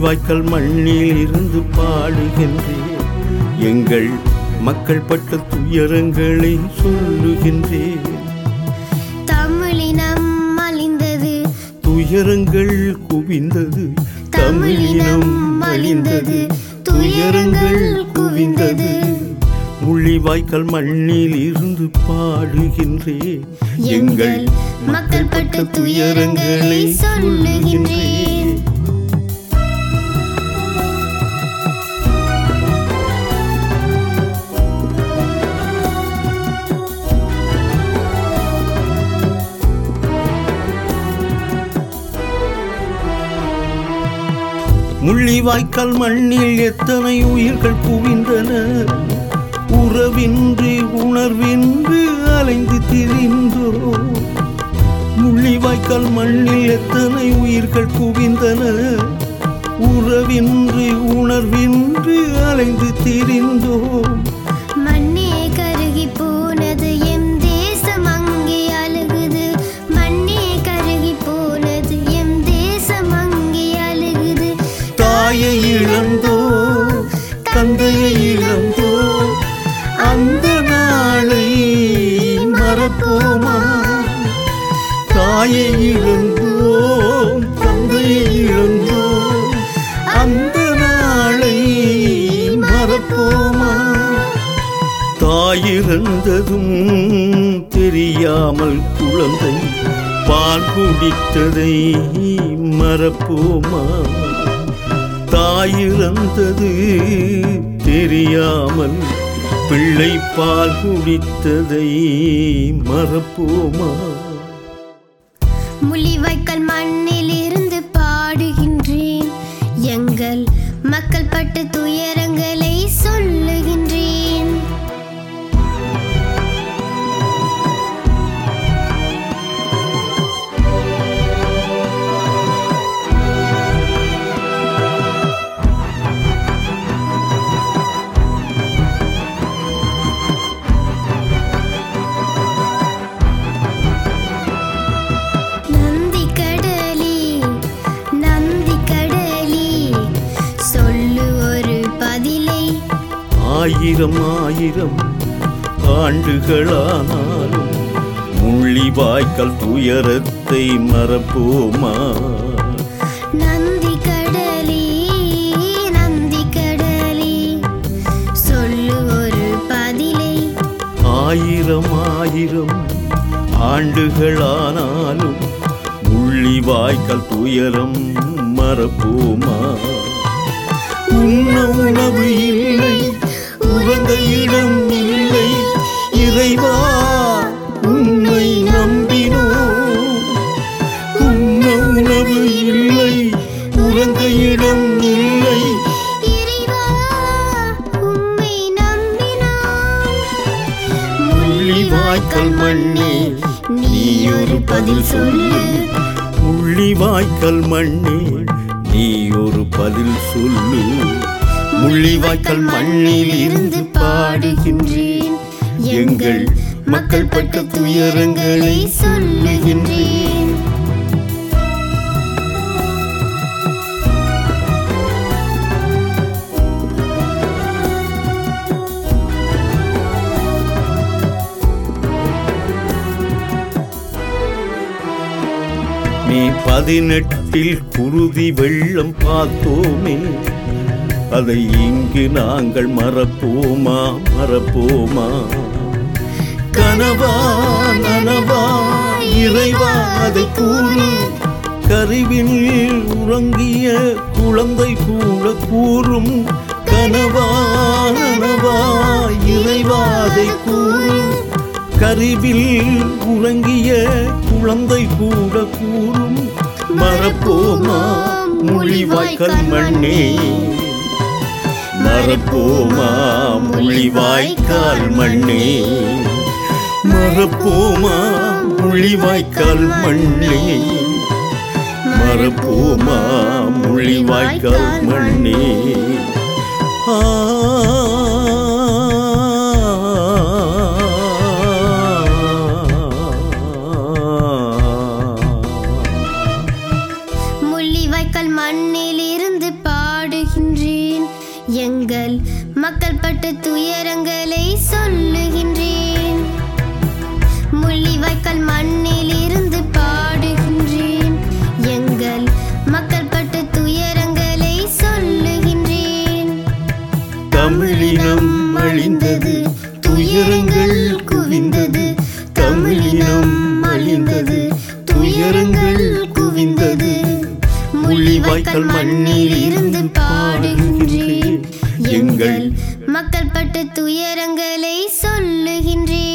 முள்ளிவாய்க்கால் மண்ணில் இருந்து பாடுகின்றேன் எங்கள் மக்கள் பட்ட துயரங்களை சொல்லுகின்றேன் தமிழினம் அழிந்தது துயரங்கள் குவிந்தது தமிழினம் அழிந்தது துயரங்கள் குவிந்தது முள்ளிவாய்க்கால் மண்ணில் இருந்து பாடுகின்றேன் எங்கள் மக்கள் பட்ட துயரங்களை சொல்லுகின்றேன் முள்ளிவாய்க்கால் மண்ணில் எத்தனை உயிர்கள் குவிந்தன உறவின்றி உணர்வின்றி அலைந்து திரிந்தோ முள்ளிவாய்க்கால் மண்ணில் எத்தனை உயிர்கள் குவிந்தன உறவின்றி உணர்வின்றி அலைந்து திரிந்தோம் மண்ணே கருகி போனது எம் தேசம் அங்கே அழுகுது மண்ணே கருகி போனது எம் தேசம் அங்கே அழுகுது தாயை இழந்தோ தந்தையை இழந்தோ அந்த நாளை மறப்போமா தாயை இழந்தோம் தந்தையை இழந்தோம் அந்த நாளை மறப்போமா தாயிறந்ததும் தெரியாமல் குழந்தை பால் குடித்ததை மறப்போமா தாயிறந்தது தெரியாமல் பிள்ளை பால் குடித்ததை மறப்போமா முள்ளிவாய்க்கால் மண்ணில் இருந்து பாடுகின்றேன் எங்கள் மக்கள் பட்ட துயரங்களை சொல்லுகின்றேன் நந்தி கடலி நந்தி கடலி சொல்லு ஒரு பதிலை ஆயிரம் ஆயிரம் ஆண்டுகளானாலும் முள்ளிவாய்க்கால் துயரத்தை மறப்போமா நந்தி கடலி நந்தி கடலி சொல்லு ஒரு பதிலை ஆயிரம் ஆயிரம் ஆண்டுகளானாலும் முள்ளிவாய்க்கால் துயரம் மறப்போமா உண்ண உணவு இல்லை உறங்க இடம் இல்லை இறைவா உன்னை நம்பினோம் உண்ண உணவு இல்லை உறங்க இடம் இல்லை இறைவா உம்மை நம்பினோம் முள்ளிவாய்க்கால் மண்ணே நீ ஒரு பதில் சொல்லு முள்ளிவாய்க்கால் மண்ணே நீ ஒரு பதில் சொல்லு முள்ளிவாய்க்கால் மண்ணில் இருந்து பாடுகின்றேன் எங்கள் மக்கள் பட்ட துயரங்களை சொல்லுகின்றேன் மே பதினெட்டில் குருதி வெள்ளம் பார்த்தோமே அதை இங்கு நாங்கள் மறப்போமா மறப்போமா கனவா நனவா இறைவா அதை கூறு கருவில் உறங்கிய குழந்தை கூட கூறும் கனவா நனவா இறைவா அதை கூறும் கருவில் உறங்கிய குழந்தை கூட கூறும் மறப்போமா மொழிவாய்க்கால் மண்ணே மறப்போமா மொழிவாய்க்கால் மண்ணே மறப்போமா மொழிவாய்க்கால் மண்ணே மறப்போமா மொழிவாய்க்கால் மண்ணே ஆ முள்ளிவாய்க்கால் மண்ணில் இருந்து பா முள்ளிவாய்க்கால் மண்ணில் இருந்து பாடுகின்றேன் எங்கள் மக்கள் பட்ட துயரங்களை சொல்லுகின்றேன் தமிழினம் அழிந்தது துயரங்கள் குவிந்தது தமிழினம் அழிந்தது துயரங்கள் குவிந்தது முள்ளிவாய்க்கால் மண்ணில் இருந்து பாடுகின்றேன் எங்கள் மக்கள் பட்ட துயரங்களை சொல்லுகின்றேன்